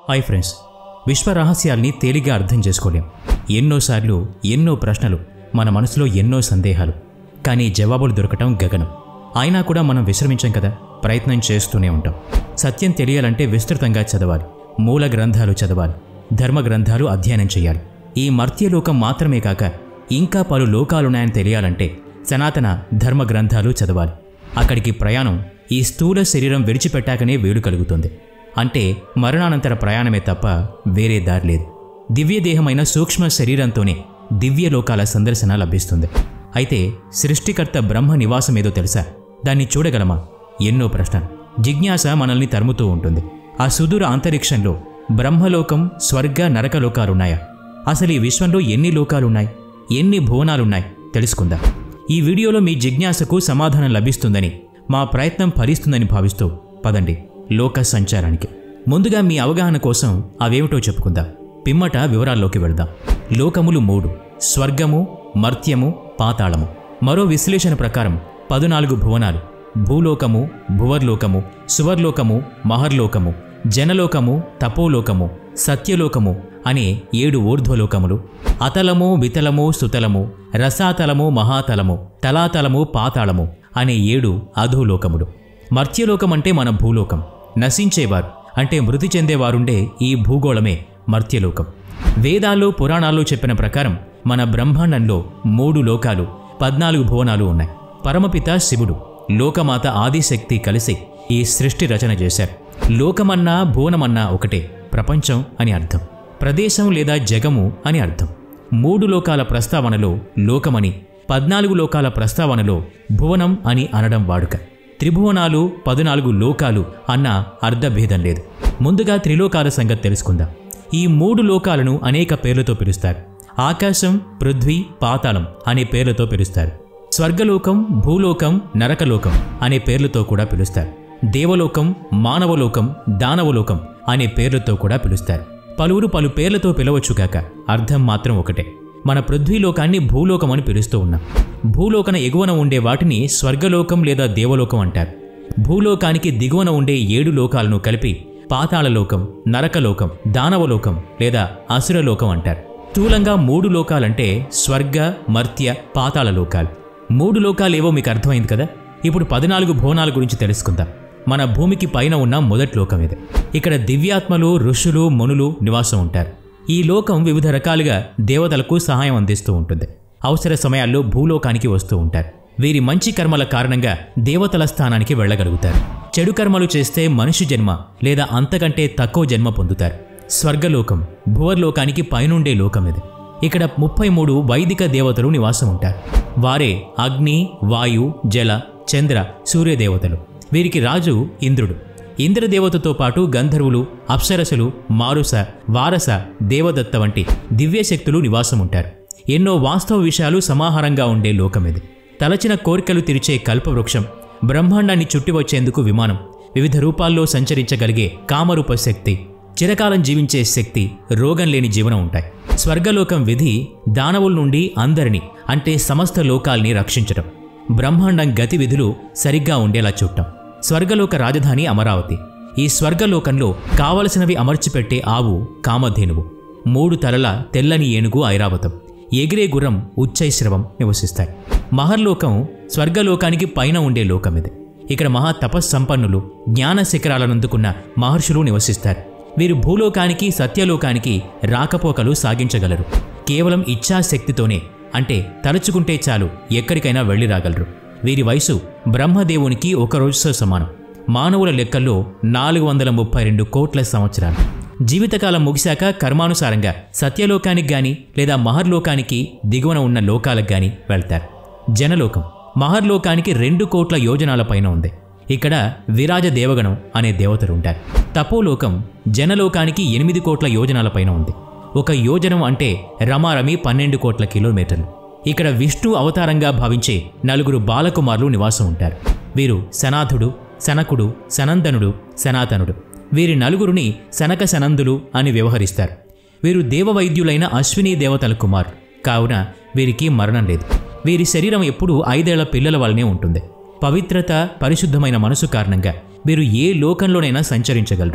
hi friends విశ్వ రహస్యాల్ని తేలిగ్గా అర్థం చేసుకోలేం ఎన్నోసార్లు ఎన్నో ప్రశ్నలు మన మనసులో ఎన్నో సందేహాలు కానీ జవాబులు దొరకటం గగనం అయినా కూడా మనం విశ్రమించాం కదా ప్రయత్నం చేస్తూనే ఉంటాం సత్యం తెలియాలంటే విస్తృతంగా చదవాలి మూల గ్రంథాలు చదవాలి ధర్మ గ్రంథాలు అధ్యయనం చేయాలి ఈ మర్త్యలోకం మాత్రమే కాక ఇంకా పలు లోకాలున్నాయని తెలియాలంటే సనాతన ధర్మ గ్రంథాలు చదవాలి అక్కడికి ప్రయాణం ఈ స్థూల శరీరం విడిచిపెట్టాకనే వేడు కలుగుతుంది అంటే మరణానంతర ప్రయాణమే తప్ప వేరే దారి లేదు దివ్యదేహమైన సూక్ష్మ శరీరంతోనే దివ్య లోకాల సందర్శన లభిస్తుంది అయితే సృష్టికర్త బ్రహ్మ నివాసం ఏదో తెలుసా దాన్ని చూడగలమా ఎన్నో ప్రశ్నలు జిజ్ఞాస మనల్ని తరుముతూ ఉంటుంది ఆ సుదూర అంతరిక్షంలో బ్రహ్మలోకం స్వర్గ నరకలోకాలున్నాయా అసలు ఈ విశ్వంలో ఎన్ని లోకాలున్నాయి ఎన్ని భువనాలున్నాయి తెలుసుకుందాం ఈ వీడియోలో మీ జిజ్ఞాసకు సమాధానం లభిస్తుందని మా ప్రయత్నం ఫలిస్తుందని భావిస్తూ పదండి లోక సంచారానికి ముందుగా మీ అవగాహన కోసం అవేమిటో చెప్పుకుందాం పిమ్మట వివరాల్లోకి వెళ్దాం లోకములు మూడు స్వర్గము మర్త్యము పాతాళము మరో విశ్లేషణ ప్రకారం పదునాలుగు భువనాలు భూలోకము భువర్లోకము సువర్లోకము మహర్లోకము జనలోకము తపోలోకము సత్యలోకము అనే ఏడు ఊర్ధ్వలోకములు అతలము వితలము సుతలము రసాతలము మహాతలము తలాతలము పాతాళము అనే ఏడు అధోలోకములు మర్త్యలోకం అంటే మన భూలోకం నశించేవారు అంటే మృతి చెందేవారుండే ఈ భూగోళమే మర్త్యలోకం వేదాల్లో పురాణాల్లో చెప్పిన ప్రకారం మన బ్రహ్మాండంలో మూడు లోకాలు పద్నాలుగు భువనాలు ఉన్నాయి పరమపిత శివుడు లోకమాత ఆదిశక్తి కలిసి ఈ సృష్టి రచన చేశారు లోకమన్నా భువనమన్నా ఒకటే ప్రపంచం అని అర్థం ప్రదేశం లేదా జగము అని అర్థం మూడు లోకాల ప్రస్తావనలో లోకమని పద్నాలుగు లోకాల ప్రస్తావనలో భువనం అని అనడం వాడుక త్రిభువనాలు పదునాలుగు లోకాలు అన్న అర్ధభేదం లేదు ముందుగా త్రిలోకాల సంగతి తెలుసుకుందాం ఈ మూడు లోకాలను అనేక పేర్లతో పిలుస్తారు ఆకాశం పృథ్వీ పాతాళం అనే పేర్లతో పిలుస్తారు స్వర్గలోకం భూలోకం నరకలోకం అనే పేర్లతో కూడా పిలుస్తారు దేవలోకం మానవలోకం దానవలోకం అనే పేర్లతో కూడా పిలుస్తారు పలువురు పలు పేర్లతో పిలవచ్చుగాక అర్థం మాత్రం ఒకటే మన పృథ్వీలోకాన్ని భూలోకం అని పిలుస్తూ ఉన్నాం భూలోకన ఎగువన ఉండే వాటిని స్వర్గలోకం లేదా దేవలోకం అంటారు భూలోకానికి దిగువన ఉండే ఏడు లోకాలను కలిపి పాతాళలోకం నరకలోకం దానవలోకం లేదా అసురలోకం అంటారు స్థూలంగా మూడు లోకాలంటే స్వర్గ మర్త్య పాతాళ లోకాలు మూడు లోకాలేవో మీకు అర్థమైంది కదా ఇప్పుడు పద్నాలుగు భువనాల గురించి తెలుసుకుందాం మన భూమికి పైన ఉన్న మొదటి లోకం ఇది ఇక్కడ దివ్యాత్మలు ఋషులు మునులు నివాసం ఉంటారు ఈ లోకం వివిధ రకాలుగా దేవతలకు సహాయం అందిస్తూ ఉంటుంది అవసర సమయాల్లో భూలోకానికి వస్తూ ఉంటారు వీరి మంచి కర్మల కారణంగా దేవతల స్థానానికి వెళ్ళగలుగుతారు చెడు కర్మలు చేస్తే మనిషి జన్మ లేదా అంతకంటే తక్కువ జన్మ పొందుతారు స్వర్గలోకం భువర్లోకానికి పైనుండే లోకం ఇది ఇక్కడ ముప్పై మూడు వైదిక దేవతలు నివాసం ఉంటారు వారే అగ్ని వాయు జల చంద్ర సూర్యదేవతలు వీరికి రాజు ఇంద్రుడు ఇంద్రదేవతతో పాటు గంధర్వులు అప్సరసులు మారుస వారస దేవదత్త వంటి దివ్యశక్తులు నివాసం ఉంటారు ఎన్నో వాస్తవ విషయాలు సమాహారంగా ఉండే లోకం ఇది తలచిన కోరికలు తెరిచే కల్పవృక్షం బ్రహ్మాండాన్ని చుట్టి వచ్చేందుకు విమానం వివిధ రూపాల్లో సంచరించగలిగే కామరూప శక్తి చిరకాలం జీవించే శక్తి రోగం లేని జీవనం ఉంటాయి స్వర్గలోకం విధి దానవుల నుండి అందరినీ అంటే సమస్త లోకాల్ని రక్షించటం బ్రహ్మాండం గతివిధులు సరిగ్గా ఉండేలా చూడటం స్వర్గలోక రాజధాని అమరావతి ఈ స్వర్గలోకంలో కావలసినవి అమర్చిపెట్టే ఆవు కామధేనువు మూడు తలల తెల్లని ఏనుగు ఐరావతం ఎగిరే గుర్రం ఉచ్చైశ్రవం నివసిస్తాయి మహర్లోకం స్వర్గలోకానికి పైన ఉండే లోకం ఇది ఇక్కడ మహా తపస్సంపన్నులు జ్ఞాన శిఖరాలనందుకున్న మహర్షులు నివసిస్తారు వీరు భూలోకానికి సత్యలోకానికి రాకపోకలు సాగించగలరు కేవలం ఇచ్ఛాశక్తితోనే అంటే తలుచుకుంటే చాలు ఎక్కడికైనా వెళ్ళి రాగలరు వీరి వయసు బ్రహ్మదేవునికి ఒక రోజుతో సమానం మానవుల లెక్కల్లో నాలుగు వందల ముప్పై రెండు కోట్ల సంవత్సరాలు జీవితకాలం ముగిశాక కర్మానుసారంగా సత్యలోకానికి గాని లేదా మహర్లోకానికి దిగువన ఉన్న లోకాలకు గాని వెళ్తారు జనలోకం మహర్లోకానికి రెండు కోట్ల యోజనాల పైన ఉంది ఇక్కడ విరాజ దేవగణం అనే దేవతలు ఉంటారు తపోలోకం జనలోకానికి ఎనిమిది కోట్ల యోజనాల పైన ఉంది ఒక యోజనం అంటే రమారమి పన్నెండు కోట్ల కిలోమీటర్లు ఇక్కడ విష్ణు అవతారంగా భావించే నలుగురు బాలకుమారులు నివాసం ఉంటారు వీరు సనాథుడు సనకుడు సనందనుడు సనాతనుడు వీరి నలుగురిని సనక సనందులు అని వ్యవహరిస్తారు వీరు దేవవైద్యులైన అశ్విని దేవతల కుమార్ కావున వీరికి మరణం లేదు వీరి శరీరం ఎప్పుడూ ఐదేళ్ల పిల్లల వల్లనే ఉంటుంది పవిత్రత పరిశుద్ధమైన మనసు కారణంగా వీరు ఏ లోకంలోనైనా సంచరించగలరు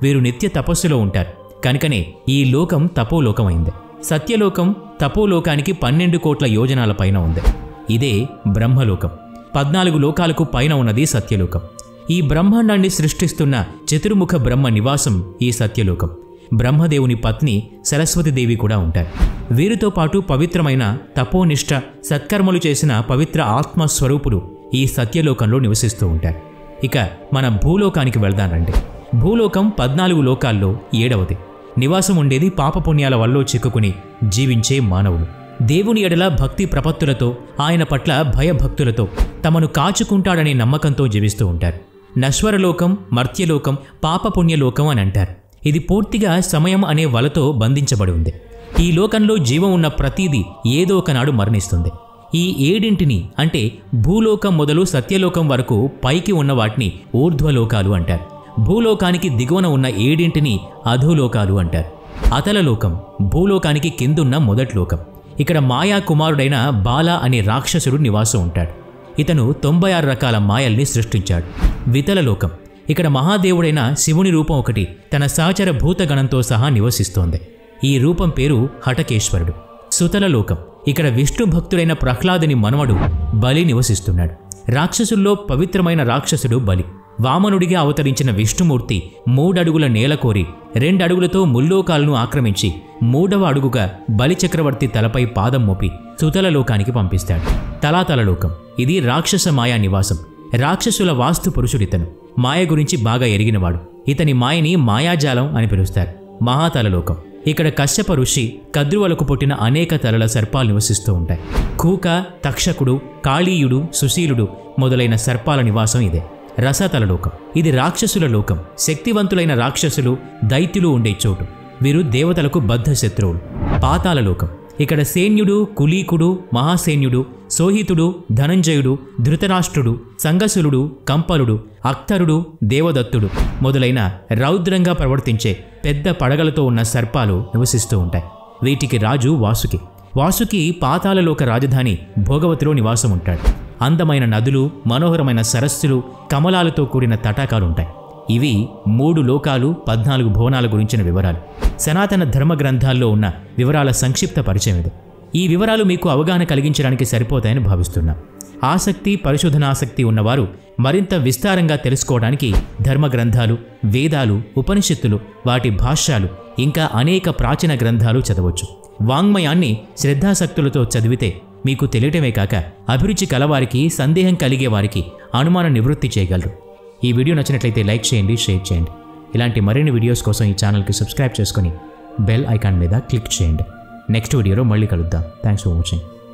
వీరు నిత్య తపస్సులో ఉంటారు కనుకనే ఈ లోకం తపోలోకమైంది సత్యలోకం తపోలోకానికి పన్నెండు కోట్ల యోజనాల పైన ఉంది ఇదే బ్రహ్మలోకం పద్నాలుగు లోకాలకు పైన ఉన్నది సత్యలోకం ఈ బ్రహ్మాండాన్ని సృష్టిస్తున్న చతుర్ముఖ బ్రహ్మ నివాసం ఈ సత్యలోకం బ్రహ్మదేవుని పత్ని సరస్వతీదేవి కూడా ఉంటారు వీరితో పాటు పవిత్రమైన తపోనిష్ట సత్కర్మలు చేసిన పవిత్ర ఆత్మస్వరూపులు ఈ సత్యలోకంలో నివసిస్తూ ఉంటారు ఇక మన భూలోకానికి వెళ్దాం రండి భూలోకం పద్నాలుగు లోకాల్లో ఏడవది నివాసం ఉండేది పాపపుణ్యాల వల్ల చిక్కుకుని జీవించే మానవులు దేవుని ఎడల భక్తి ప్రపత్తులతో ఆయన పట్ల భయభక్తులతో తమను కాచుకుంటాడనే నమ్మకంతో జీవిస్తూ ఉంటారు నశ్వరలోకం మర్త్యలోకం పాపపుణ్యలోకం అని అంటారు ఇది పూర్తిగా సమయం అనే వలతో బంధించబడి ఉంది ఈ లోకంలో జీవం ఉన్న ప్రతీదీ ఏదో ఒకనాడు మరణిస్తుంది ఈ ఏడింటిని అంటే భూలోకం మొదలు సత్యలోకం వరకు పైకి ఉన్న వాటిని ఊర్ధ్వలోకాలు అంటారు భూలోకానికి దిగువన ఉన్న ఏడింటిని అధోలోకాలు అంటారు అతలలోకం భూలోకానికి కిందున్న మొదటి లోకం ఇక్కడ మాయా కుమారుడైన బాల అనే రాక్షసుడు నివాసం ఉంటాడు ఇతను తొంభై ఆరు రకాల మాయల్ని సృష్టించాడు వితలలోకం ఇక్కడ మహాదేవుడైన శివుని రూపం ఒకటి తన సహచర భూతగణంతో సహా నివసిస్తోంది ఈ రూపం పేరు హటకేశ్వరుడు సుతల లోకం ఇక్కడ విష్ణు భక్తుడైన ప్రహ్లాదుని మనవడు బలి నివసిస్తున్నాడు రాక్షసుల్లో పవిత్రమైన రాక్షసుడు బలి వామనుడిగా అవతరించిన విష్ణుమూర్తి మూడడుగుల నేల కోరి రెండడుగులతో ముల్లోకాలను ఆక్రమించి మూడవ అడుగుగా బలి చక్రవర్తి తలపై పాదం మోపి సుతల లోకానికి పంపిస్తాడు తలాతల లోకం ఇది రాక్షస మాయా నివాసం రాక్షసుల వాస్తు పురుషుడితను మాయ గురించి బాగా ఎరిగినవాడు ఇతని మాయని మాయాజాలం అని పిలుస్తారు మహాతలలోకం ఇక్కడ కశ్యప ఋషి కద్రువలకు పుట్టిన అనేక తలల సర్పాలు నివసిస్తూ ఉంటాయి కూక తక్షకుడు కాళీయుడు సుశీలుడు మొదలైన సర్పాల నివాసం ఇదే రసతలలోకం ఇది రాక్షసుల లోకం శక్తివంతులైన రాక్షసులు దైత్యులు ఉండే చోటు వీరు దేవతలకు బద్ధ శత్రువులు పాతాళలోకం ఇక్కడ సేన్యుడు కులీకుడు మహాసేన్యుడు సోహితుడు ధనంజయుడు ధృతరాష్ట్రుడు సంగసులుడు కంపలుడు అక్తరుడు దేవదత్తుడు మొదలైన రౌద్రంగా ప్రవర్తించే పెద్ద పడగలతో ఉన్న సర్పాలు నివసిస్తూ ఉంటాయి వీటికి రాజు వాసుకి వాసుకి పాతాళలోక రాజధాని భోగవతిలో నివాసం ఉంటాడు అందమైన నదులు మనోహరమైన సరస్సులు కమలాలతో కూడిన తటాకాలుంటాయి ఇవి మూడు లోకాలు పద్నాలుగు భువనాల గురించిన వివరాలు సనాతన ధర్మ గ్రంథాల్లో ఉన్న వివరాల సంక్షిప్త పరిచయం ఇది ఈ వివరాలు మీకు అవగాహన కలిగించడానికి సరిపోతాయని భావిస్తున్నాం ఆసక్తి పరిశోధనాసక్తి ఉన్నవారు మరింత విస్తారంగా తెలుసుకోవడానికి ధర్మ గ్రంథాలు వేదాలు ఉపనిషత్తులు వాటి భాష్యాలు ఇంకా అనేక ప్రాచీన గ్రంథాలు చదవచ్చు వాంగ్మయాన్ని శ్రద్ధాసక్తులతో చదివితే మీకు తెలియటమే కాక అభిరుచి కలవారికి సందేహం కలిగే వారికి అనుమాన నివృత్తి చేయగలరు ఈ వీడియో నచ్చినట్లయితే లైక్ చేయండి షేర్ చేయండి ఇలాంటి మరిన్ని వీడియోస్ కోసం ఈ ఛానల్కి సబ్స్క్రైబ్ చేసుకొని బెల్ ఐకాన్ మీద క్లిక్ చేయండి నెక్స్ట్ వీడియోలో మళ్ళీ కలుద్దాం థ్యాంక్స్ ఫర్ వాచింగ్